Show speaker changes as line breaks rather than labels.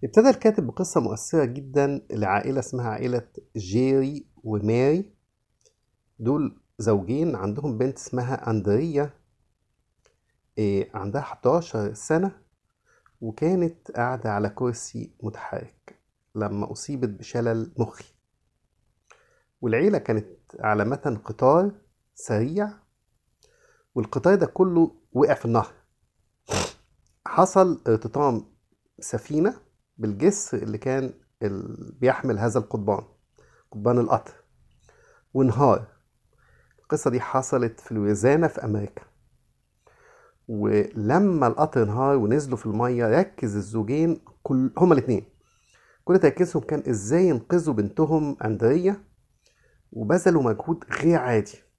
ابتدى الكاتب بقصة مؤثرة جدا لعائلة اسمها عائلة جيري وماري دول زوجين عندهم بنت اسمها أندريا إيه، عندها 11 سنة وكانت قاعدة على كرسي متحرك لما أصيبت بشلل مخي والعيلة كانت على متن قطار سريع والقطار ده كله وقع في النهر حصل ارتطام سفينة بالجسر اللي كان ال... بيحمل هذا القضبان قضبان القطر وانهار القصة دي حصلت في لويزانا في أمريكا ولما القطر انهار ونزلوا في المية ركز الزوجين كل هما الاتنين كل تركيزهم كان ازاي ينقذوا بنتهم أندريا وبذلوا مجهود غير عادي